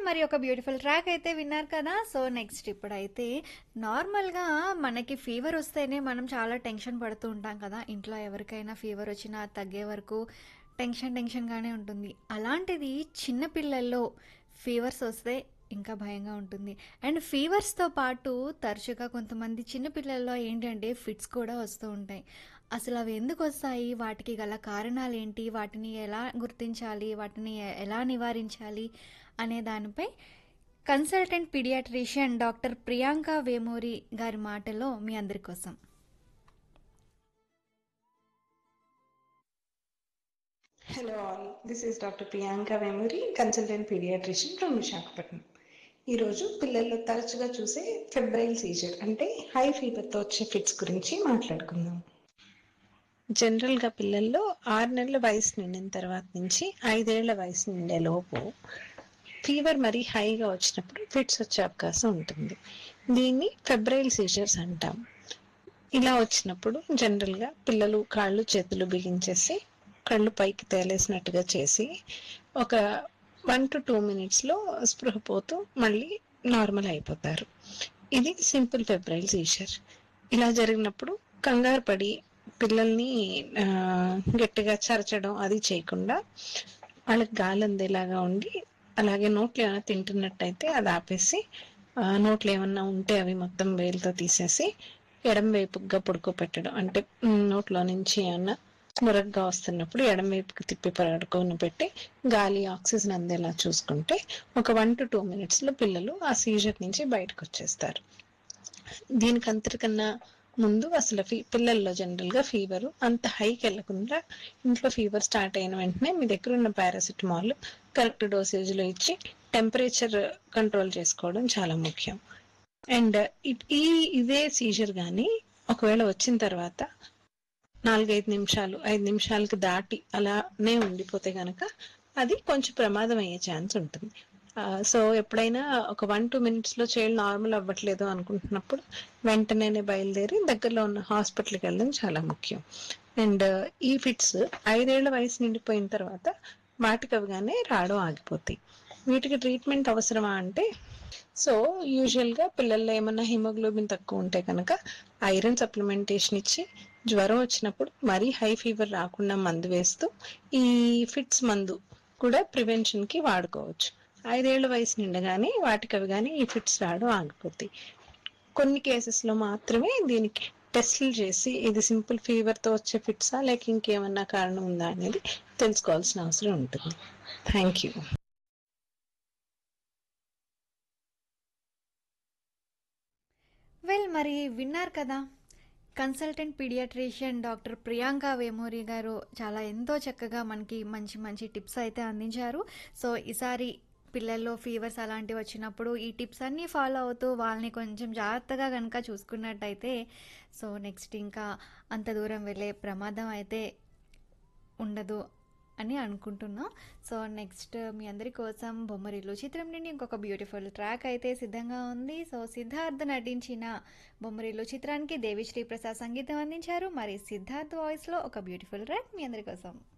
మరి ఒక beautiful track అయితే విన్నారు కదా సో నెక్స్ట్ ఇప్పుడైతే నార్మల్గా మనకి ఫీవర్ వస్తేనే మనం చాలా టెన్షన్ పడుతూ ఉంటాం కదా ఇంట్లో ఎవరికైనా ఫీవర్ వచ్చినా అది తగ్గే వరకు టెన్షన్ టెన్షన్గానే ఉంటుంది అలాంటిది చిన్నపిల్లల్లో ఫీవర్స్ వస్తే ఇంకా భయంగా ఉంటుంది అండ్ ఫీవర్స్తో పాటు తరచుగా కొంతమంది చిన్నపిల్లల్లో ఏంటంటే ఫిట్స్ కూడా వస్తూ ఉంటాయి అసలు అవి ఎందుకు వస్తాయి వాటికి గల కారణాలు ఏంటి వాటిని ఎలా గుర్తించాలి వాటిని ఎ- ఎలా నివారించాలి అనే దానిపై consultant paediatrician doctor Priyanka Vemuri గారి మాటలో మీ అందరి కోసం Hello all, this is Dr. Priyanka Vemuri, consultant pediatrician from Visakhapatnam ఈరోజు పిల్లల్లో తరచుగా చూసే ఫెబ్రైల్ సీజర్ అంటే హై ఫీవర్తో వచ్చే ఫిట్స్ గురించి మాట్లాడుకుందాం జనరల్గా పిల్లల్లో ఆరు నెలల వయసు నిండిన తర్వాత నుంచి ఐదేళ్ల వయసు నిండే లోపు ఫీవర్ మరీ హైగా వచ్చినప్పుడు ఫిట్స్ వచ్చే అవకాశం ఉంటుంది దీన్ని ఫెబ్రైల్ సీజర్స్ అంటాం ఇలా వచ్చినప్పుడు జనరల్గా పిల్లలు కాళ్ళు చేతులు బిగించేసి కళ్ళు పైకి తేలేసినట్టుగా చేసి ఒక వన్ టు టూ మినిట్స్లో స్పృహ పోతూ మళ్ళీ నార్మల్ అయిపోతారు ఇది సింపుల్ ఫెబ్రైల్ సీజర్ ఇలా జరిగినప్పుడు కంగారు పడి పిల్లల్ని ఆ, గట్టిగా చరచడం అది చేయకుండా వాళ్ళకి గాలి అందేలాగా ఉండి అలాగే నోట్లో ఏమైనా తింటున్నట్టయితే అది ఆపేసి ఆ, నోట్లో ఏమన్నా ఉంటే అవి మొత్తం వేలుతో తీసేసి ఎడం వైపుగా పడుకోబెట్టడం అంటే ఉమ్, నోట్లో నుంచి ఏమన్నా మురగ్గా వస్తున్నప్పుడు ఎడం వైపుకి తిప్పి పడుకొని పెట్టి గాలి ఆక్సిజన్ అందేలా చూసుకుంటే ఒక వన్ టు టూ మినిట్స్ లో పిల్లలు ఆ సీజర్ నుంచి బయటకు వచ్చేస్తారు దీనికి అంతటికన్నా ముందు అసలు ఫీ పిల్లల్లో జనరల్ గా ఫీవర్ అంత హైకి వెళ్లకుండా ఇంట్లో ఫీవర్ స్టార్ట్ అయిన వెంటనే మీ దగ్గర ఉన్న పారాసిటమాల్ కరెక్ట్ డోసేజ్ లో ఇచ్చి టెంపరేచర్ కంట్రోల్ చేసుకోవడం చాలా ముఖ్యం అండ్ ఈ ఇదే సీజర్ కానీ ఒకవేళ వచ్చిన తర్వాత నాలుగైదు నిమిషాలు ఐదు నిమిషాలకి దాటి అలానే ఉండిపోతే గనక అది కొంచెం ప్రమాదం అయ్యే ఛాన్స్ ఉంటుంది సో ఎప్పుడైనా ఒక వన్ టూ మినిట్స్ లో చైల్డ్ నార్మల్ అవ్వట్లేదు అనుకుంటున్నప్పుడు వెంటనే బయలుదేరి దగ్గరలో ఉన్న హాస్పిటల్కి వెళ్ళడం చాలా ముఖ్యం అండ్ ఈ ఫిట్స్ ఐదేళ్ల వయసు నిండిపోయిన తర్వాత వాటికి అవగానే రావడం ఆగిపోతాయి వీటికి ట్రీట్మెంట్ అవసరమా అంటే సో యూజువల్ గా పిల్లల్లో ఏమన్నా హిమోగ్లోబిన్ తక్కువ ఉంటే కనుక ఐరన్ సప్లిమెంటేషన్ ఇచ్చి జ్వరం వచ్చినప్పుడు మరీ హై ఫీవర్ రాకుండా మందు వేస్తూ ఈ ఫిట్స్ మందు కూడా ప్రివెన్షన్ కి వాడుకోవచ్చు ఐదేళ్ల వయసు నిండగానే వాటికి అవి కానీ ఈ ఫిట్స్ రావడం ఆగిపోతాయి కొన్ని కేసెస్ లో మాత్రమే దీనికి టెస్టులు చేసి ఇది సింపుల్ ఫీవర్ తో వచ్చే ఫిట్సా లేక ఇంకేమన్నా కారణం ఉందా అనేది తెలుసుకోవాల్సిన అవసరం ఉంటుంది థ్యాంక్ యూ వెల్ మరి విన్నారు కదా consultant paediatrician doctor Priyanka Vemuri గారు చాలా ఎంతో చక్కగా మనకి మంచి మంచి టిప్స్ అయితే అందించారు సో ఈసారి పిల్లల్లో ఫీవర్స్ అలాంటివి వచ్చినప్పుడు ఈ టిప్స్ అన్నీ ఫాలో అవుతూ వాళ్ళని కొంచెం జాగ్రత్తగా కనుక చూసుకున్నట్టయితే సో నెక్స్ట్ ఇంకా అంత దూరం వెళ్ళే ప్రమాదం అయితే ఉండదు అని అనుకుంటున్నాం సో నెక్స్ట్ మీ అందరి కోసం బొమ్మరిల్లు చిత్రం నుండి ఇంకొక బ్యూటిఫుల్ ట్రాక్ అయితే సిద్ధంగా ఉంది సో సిద్ధార్థ్ నటించిన బొమ్మరిల్లు చిత్రానికి దేవిశ్రీ ప్రసాద్ సంగీతం అందించారు మరి సిద్ధార్థ్ వాయిస్లో ఒక బ్యూటిఫుల్ ట్రాక్ మీ అందరి కోసం